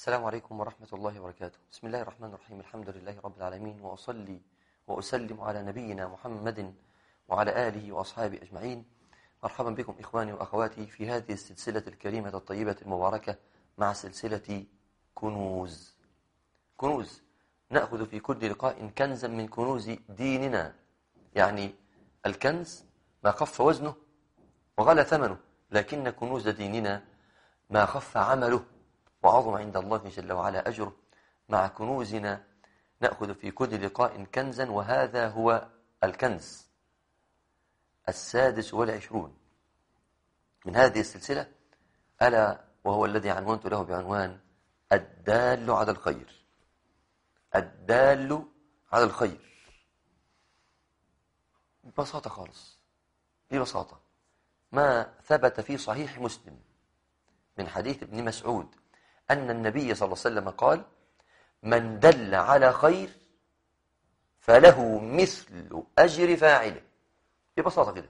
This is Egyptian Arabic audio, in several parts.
السلام عليكم ورحمة الله وبركاته بسم الله الرحمن الرحيم الحمد لله رب العالمين وأصلي وأسلم على نبينا محمد وعلى آله وأصحابه أجمعين مرحبا بكم إخواني وأخواتي في هذه السلسلة الكريمة الطيبة المباركة مع سلسلة كنوز كنوز نأخذ في كل لقاء كنزا من كنوز ديننا يعني الكنز ما خف وزنه وغلى ثمنه لكن كنوز ديننا ما خف عمله وعظم عند الله جل وعلا أجره مع كنوزنا نأخذ في كل لقاء كنزا وهذا هو الكنز السادس والعشرون من هذه السلسلة ألا وهو الذي عنونت له بعنوان الدال على الخير الدال على الخير ببساطة خالص ببساطة ما ثبت في صحيح مسلم من حديث ابن مسعود أن النبي صلى الله عليه وسلم قال من دل على خير فله مثل أجر فاعله ببساطة كده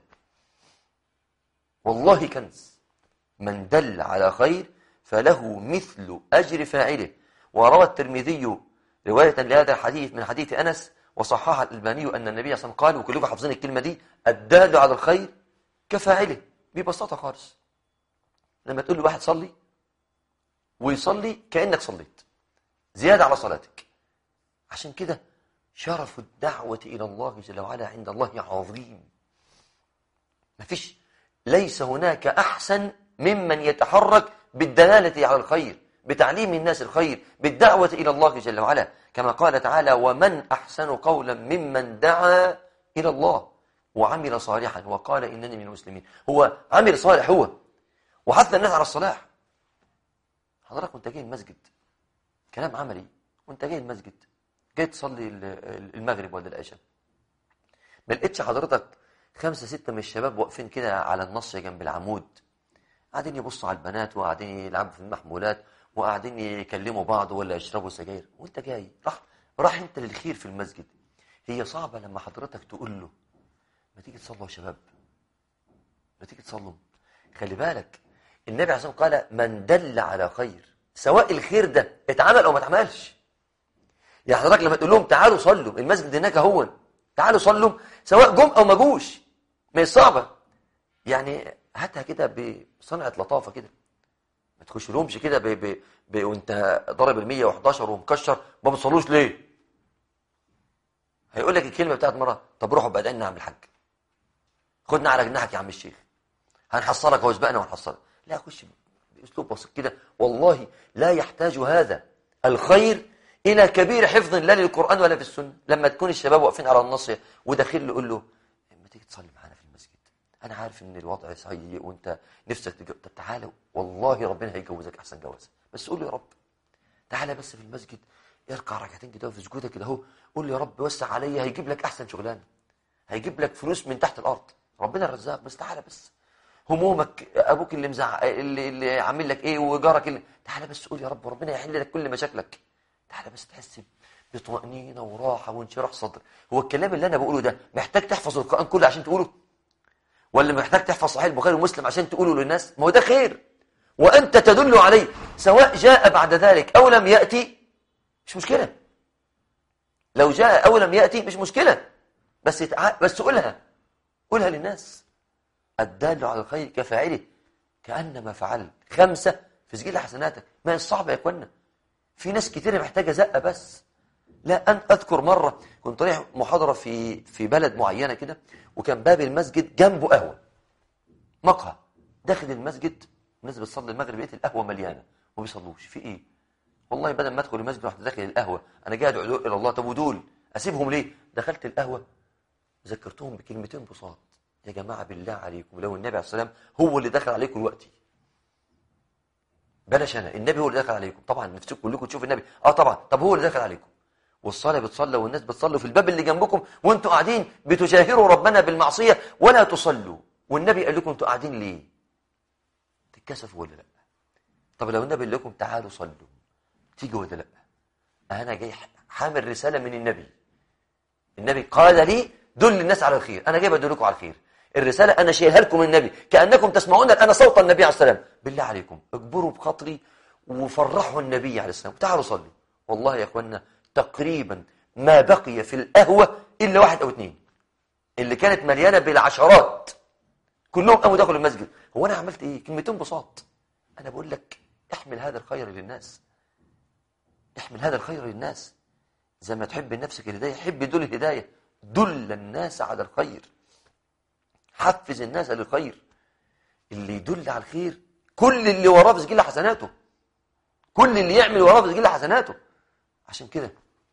والله كنز من دل على خير فله مثل أجر فاعله وروى الترمذي رواية لهذا الحديث من حديث أنس وصححها الألباني أن النبي صلى الله عليه وسلم قال وكلكم حافظين الكلمة دي الدال على الخير كفاعله ببساطة خالص لما تقول لواحد صلي ويصلي كأنك صليت زيادة على صلاتك عشان كده شرف الدعوة إلى الله جل وعلا عند الله عظيم مفيش ليس هناك أحسن ممن يتحرك بالدلالة على الخير بتعليم الناس الخير بالدعوة إلى الله جل وعلا كما قال تعالى ومن أحسن قولا ممن دعا إلى الله وعمل صالحا وقال إنني من المسلمين هو عمل صالح هو وحث الناس على الصلاح حضرتك وانت جاي المسجد كلام عملي وانت جاي المسجد جاي تصلي المغرب ولا العشاء ما لقيتش حضرتك خمسة ستة من الشباب واقفين كده على النص جنب العمود قاعدين يبصوا على البنات وقاعدين يلعبوا في المحمولات وقاعدين يكلموا بعض ولا يشربوا سجاير وانت جاي راح راح انت للخير في المسجد هي صعبة لما حضرتك تقول له ما تيجي تصلوا يا شباب ما تيجي تصلوا خلي بالك النبي عليه الصلاة والسلام قال من دل على خير سواء الخير ده اتعمل او ما اتعملش يعني حضرتك لما تقول لهم تعالوا صلوا المسجد هناك هو تعالوا صلوا سواء جم او ما جوش ما هي صعبه يعني هاتها كده بصنعه لطافه كده ما تخش لهمش كده ب... ب... ب... وانت ضارب ال 111 ومكشر ما بتصلوش ليه هيقول لك الكلمه بتاعت مره طب روحوا بعدين نعمل الحاج خدنا على جناحك يا عم الشيخ هنحصلك هو سبقنا ونحصلك لا خش باسلوب بسيط كده والله لا يحتاج هذا الخير الى كبير حفظ لا للقران ولا في السنه لما تكون الشباب واقفين على النص وداخل له يقول له اما تيجي تصلي معانا في المسجد انا عارف ان الوضع سيء وانت نفسك تجو... طب تعالى والله ربنا هيجوزك احسن جواز بس قول له يا رب تعالى بس في المسجد اركع ركعتين كده في سجودك كده اهو قول له يا رب وسع عليا هيجيب لك احسن شغلانه هيجيب لك فلوس من تحت الارض ربنا الرزاق بس تعالى بس همومك ابوك اللي مزعق اللي, اللي عامل لك ايه وجارك اللي تعالى بس قول يا رب وربنا يحل لك كل مشاكلك تعالى بس تحس بطمأنينة وراحة وانشراح صدر هو الكلام اللي انا بقوله ده محتاج تحفظ القرآن كله عشان تقوله ولا محتاج تحفظ صحيح البخاري ومسلم عشان تقوله للناس ما هو ده خير وانت تدل عليه سواء جاء بعد ذلك او لم يأتي مش مشكلة لو جاء او لم يأتي مش مشكلة بس يتع... بس قولها قولها للناس الدال على الخير كفاعله كأنما فعلت خمسة في سجل حسناتك ما هي الصعبة يا اخوانا في ناس كتير محتاجة زقة بس لا أن أذكر مرة كنت رايح محاضرة في في بلد معينة كده وكان باب المسجد جنبه قهوة مقهى داخل المسجد الناس بتصلي المغرب لقيت القهوة مليانة وما بيصلوش في إيه؟ والله بدل ما أدخل المسجد رحت داخل القهوة أنا قاعد أدعو إلى الله طب ودول أسيبهم ليه؟ دخلت القهوة ذكرتهم بكلمتين بساط يا جماعة بالله عليكم لو النبي عليه السلام هو اللي دخل عليكم دلوقتي بلاش انا النبي هو اللي دخل عليكم طبعا نفسكم كلكم تشوفوا النبي اه طبعا طب هو اللي دخل عليكم والصلاه بتصلى والناس بتصلوا في الباب اللي جنبكم وانتوا قاعدين بتجاهروا ربنا بالمعصيه ولا تصلوا والنبي قال لكم انتوا قاعدين ليه تتكسفوا ولا لا طب لو النبي قال لكم تعالوا صلوا تيجوا ولا لا انا جاي حامل رساله من النبي النبي قال لي دل الناس على الخير انا جاي بدلكم على الخير الرسالة أنا شايلها لكم من النبي كأنكم تسمعون الآن صوت النبي عليه السلام بالله عليكم اجبروا بخاطري وفرحوا النبي عليه السلام تعالوا صلوا والله يا اخوانا تقريبا ما بقي في القهوة إلا واحد أو اثنين اللي كانت مليانة بالعشرات كلهم قاموا دخلوا المسجد هو أنا عملت إيه كلمتين بساط أنا بقول لك احمل هذا الخير للناس احمل هذا الخير للناس زي ما تحب لنفسك الهداية حب دول الهداية دل الناس على الخير حفز الناس للخير اللي يدل على الخير كل اللي وراه في سجل حسناته كل اللي يعمل وراه في سجل حسناته عشان كده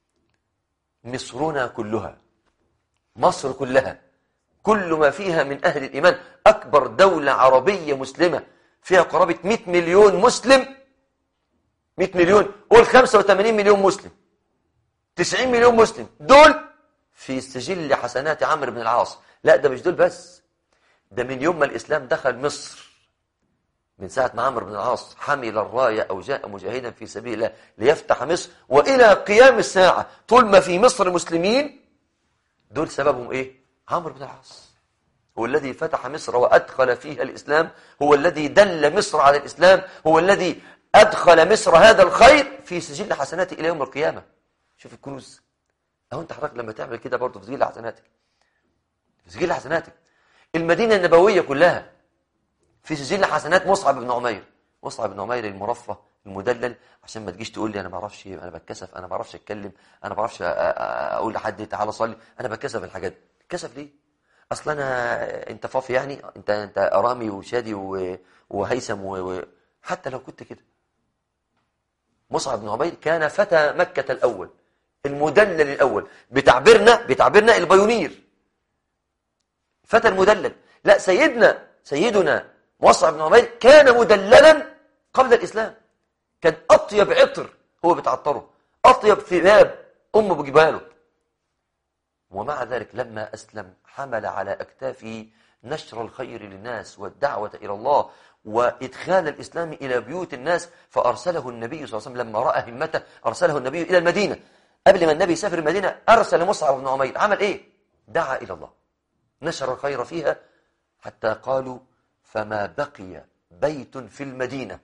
مصرنا كلها مصر كلها كل ما فيها من أهل الإيمان أكبر دولة عربية مسلمة فيها قرابة 100 مليون مسلم 100 مليون قول 85 مليون مسلم 90 مليون مسلم دول في سجل حسنات عمرو بن العاص لا ده مش دول بس ده من يوم ما الإسلام دخل مصر من ساعة ما عمرو بن العاص حمل الراية أو جاء مجاهدا في سبيل الله ليفتح مصر وإلى قيام الساعة طول ما في مصر مسلمين دول سببهم إيه؟ عمرو بن العاص هو الذي فتح مصر وأدخل فيها الإسلام هو الذي دل مصر على الإسلام هو الذي أدخل مصر هذا الخير في سجل حسناته إلى يوم القيامة شوف الكنوز أهو أنت حضرتك لما تعمل كده برضه في سجل حسناتك في سجل حسناتك المدينة النبوية كلها في سجل حسنات مصعب بن عمير مصعب بن عمير المرفه المدلل عشان ما تجيش تقول لي انا ما اعرفش انا بتكسف انا ما اعرفش اتكلم انا ما اعرفش اقول لحد تعالى صلي انا بتكسف الحاجات دي كسف ليه اصل انا انت فافي يعني انت انت ارامي وشادي وهيثم و... حتى لو كنت كده مصعب بن عمير كان فتى مكة الأول المدلل الأول بتعبيرنا بتعبيرنا البيونير فتى المدلل لا سيدنا سيدنا مصعب بن عمير كان مدللا قبل الإسلام كان أطيب عطر هو بتعطره أطيب ثياب أمه بجيبها له ومع ذلك لما أسلم حمل على أكتافه نشر الخير للناس والدعوة إلى الله وإدخال الإسلام إلى بيوت الناس فأرسله النبي صلى الله عليه وسلم لما رأى همته أرسله النبي إلى المدينة قبل ما النبي يسافر المدينة أرسل مصعب بن عمير عمل إيه؟ دعا إلى الله نشر الخير فيها حتى قالوا فما بقي بيت في المدينة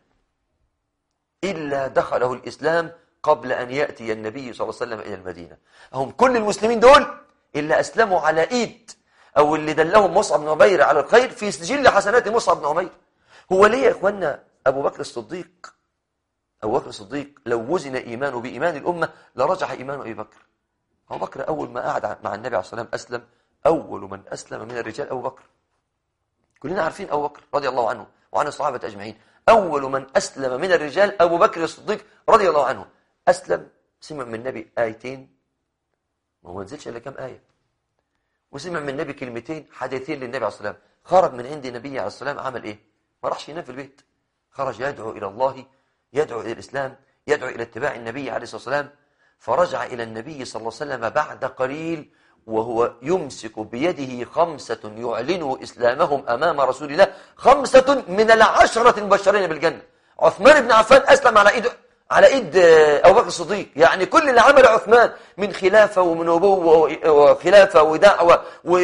إلا دخله الإسلام قبل أن يأتي النبي صلى الله عليه وسلم إلى المدينة هم كل المسلمين دول إلا أسلموا على إيد أو اللي دلهم مصعب بن عمير على الخير في سجل حسنات مصعب بن عمير هو ليه يا إخوانا أبو بكر الصديق أبو بكر الصديق لو وزن إيمانه بإيمان الأمة لرجح إيمان أبي بكر أبو بكر أول ما قعد مع النبي عليه الصلاة والسلام أسلم أول من أسلم من الرجال أبو بكر كلنا عارفين أبو بكر رضي الله عنه وعن الصحابة أجمعين أول من أسلم من الرجال أبو بكر الصديق رضي الله عنه أسلم سمع من النبي آيتين ما هو نزلش إلا كم آية وسمع من النبي كلمتين حديثين للنبي عليه الصلاة والسلام خرج من عند النبي عليه الصلاة والسلام عمل إيه ما راحش ينام في البيت خرج يدعو إلى الله يدعو إلى الإسلام يدعو إلى اتباع النبي عليه الصلاة والسلام فرجع إلى النبي صلى الله عليه وسلم بعد قليل وهو يمسك بيده خمسة يعلنوا إسلامهم أمام رسول الله خمسة من العشرة المبشرين بالجنة عثمان بن عفان أسلم على إيد على إيد أبو بكر الصديق يعني كل اللي عمله عثمان من خلافة ومن نبوة وخلافة ودعوة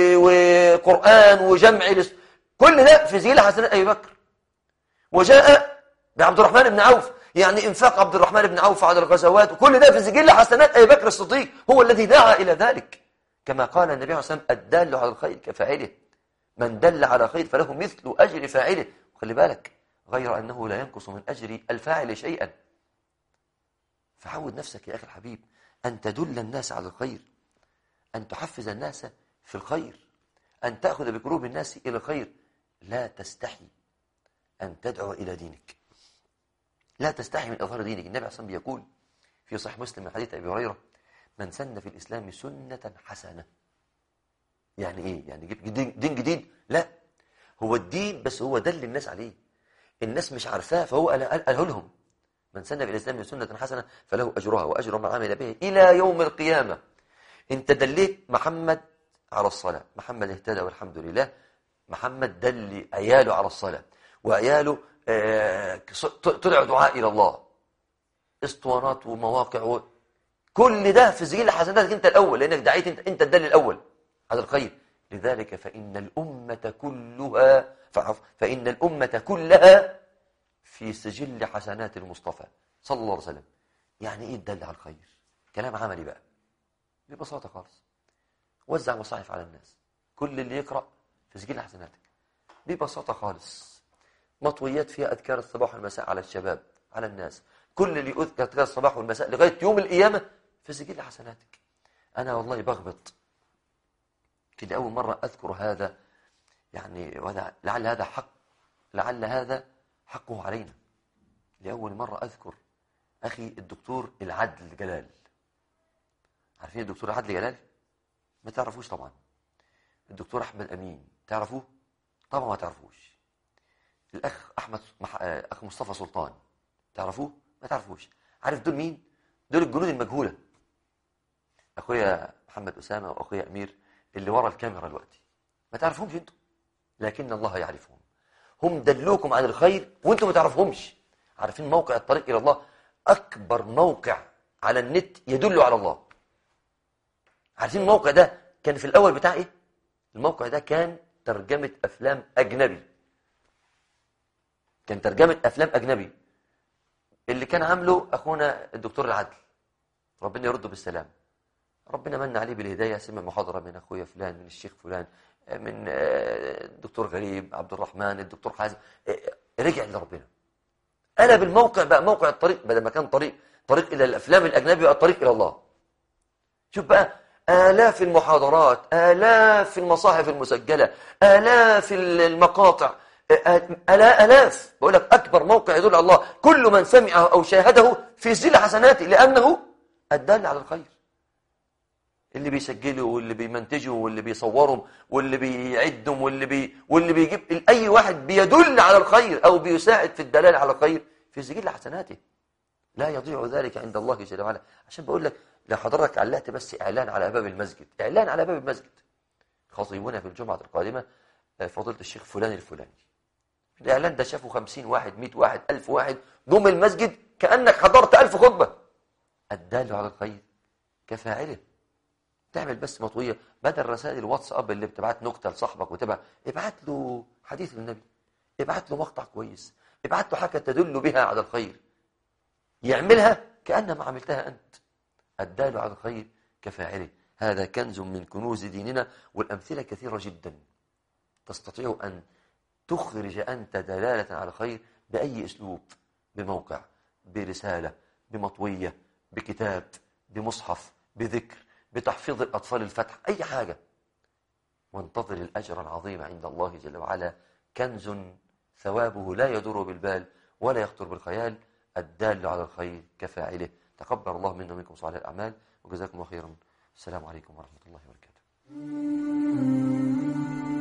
وقرآن وجمع كل ده في سجل حسنات أبي بكر وجاء بعبد الرحمن بن عوف يعني انفاق عبد الرحمن بن عوف على الغزوات وكل ده في سجل حسنات أبي بكر الصديق هو الذي دعا إلى ذلك كما قال النبي عليه الصلاة والسلام الدال على الخير كفاعله من دل على خير فله مثل أجر فاعله وخلي بالك غير أنه لا ينقص من أجر الفاعل شيئا فعود نفسك يا أخي الحبيب أن تدل الناس على الخير أن تحفز الناس في الخير أن تأخذ بقلوب الناس إلى الخير لا تستحي أن تدعو إلى دينك لا تستحي من إظهار دينك النبي عليه الصلاة والسلام يقول في صحيح مسلم من حديث أبي هريرة من سن في الإسلام سنة حسنة يعني إيه؟ يعني جيب دين جديد؟ لا هو الدين بس هو دل الناس عليه الناس مش عارفاه فهو قاله لهم من سن في الإسلام سنة حسنة فله أجرها وأجر من عمل به إلى يوم القيامة أنت دليت محمد على الصلاة محمد اهتدى والحمد لله محمد دل عياله على الصلاة وعياله آه طلعوا دعاء إلى الله اسطوانات ومواقع و... كل ده في سجل حسناتك انت الاول لانك دعيت انت انت الدل الاول على الخير لذلك فان الامه كلها فعف فان الامه كلها في سجل حسنات المصطفى صلى الله عليه وسلم يعني ايه الدل على الخير كلام عملي بقى ببساطة خالص وزع مصاحف على الناس كل اللي يقرأ في سجل حسناتك ببساطة خالص مطويات فيها أذكار الصباح والمساء على الشباب على الناس كل اللي يذكر أذكار الصباح والمساء لغاية يوم القيامة في سجل حسناتك أنا والله بغبط كده أول مرة أذكر هذا يعني وهذا لعل هذا حق لعل هذا حقه علينا لأول مرة أذكر أخي الدكتور العدل جلال عارفين الدكتور العدل جلال ما تعرفوش طبعا الدكتور أحمد أمين تعرفوه طبعا ما تعرفوش الأخ أحمد مح... أخ مصطفى سلطان تعرفوه ما تعرفوش عارف دول مين دول الجنود المجهولة أخويا محمد أسامة وأخويا أمير اللي ورا الكاميرا دلوقتي ما تعرفهمش انتم لكن الله يعرفهم هم دلوكم عن الخير وانتم ما تعرفهمش عارفين موقع الطريق الى الله اكبر موقع على النت يدل على الله عارفين الموقع ده كان في الاول بتاع ايه الموقع ده كان ترجمه افلام اجنبي كان ترجمه افلام اجنبي اللي كان عامله اخونا الدكتور العدل ربنا يرده بالسلام ربنا من عليه بالهدايه سمع محاضره من اخويا فلان من الشيخ فلان من الدكتور غريب عبد الرحمن الدكتور حازم رجع لربنا انا بالموقع بقى موقع الطريق بدل ما كان طريق طريق الى الافلام الاجنبي بقى الطريق الى الله شوف بقى آلاف المحاضرات آلاف المصاحف المسجلة آلاف المقاطع آلاف بقول لك أكبر موقع يدل على الله كل من سمعه أو شاهده في سجل حسناته لأنه الدال على الخير اللي بيسجلوا واللي بيمنتجوا واللي بيصوروا واللي بيعدوا واللي بي واللي بيجيب اي واحد بيدل على الخير او بيساعد في الدلاله على الخير في سجل حسناته لا يضيع ذلك عند الله جل وعلا عشان بقول لك لو حضرتك علقت بس اعلان على باب المسجد اعلان على باب المسجد خطيبنا في الجمعه القادمه فضيله الشيخ فلان الفلاني الاعلان ده شافه 50 واحد 100 واحد 1000 واحد جم المسجد كانك حضرت 1000 خطبه الدال على الخير كفاعله تعمل بس مطوية بدل رسائل الواتساب اللي بتبعت نكتة لصاحبك وتبع ابعت له حديث النبي ابعت له مقطع كويس ابعت له حاجة تدل بها على الخير يعملها كأنما عملتها أنت الدال على الخير كفاعله هذا كنز من كنوز ديننا والأمثلة كثيرة جدا تستطيع أن تخرج أنت دلالة على الخير بأي أسلوب بموقع برسالة بمطوية بكتاب بمصحف بذكر بتحفيظ الأطفال الفتح أي حاجة وانتظر الأجر العظيم عند الله جل وعلا كنز ثوابه لا يدور بالبال ولا يخطر بالخيال الدال على الخير كفاعله تقبل الله منا ومنكم صالح الأعمال وجزاكم الله خيرا السلام عليكم ورحمة الله وبركاته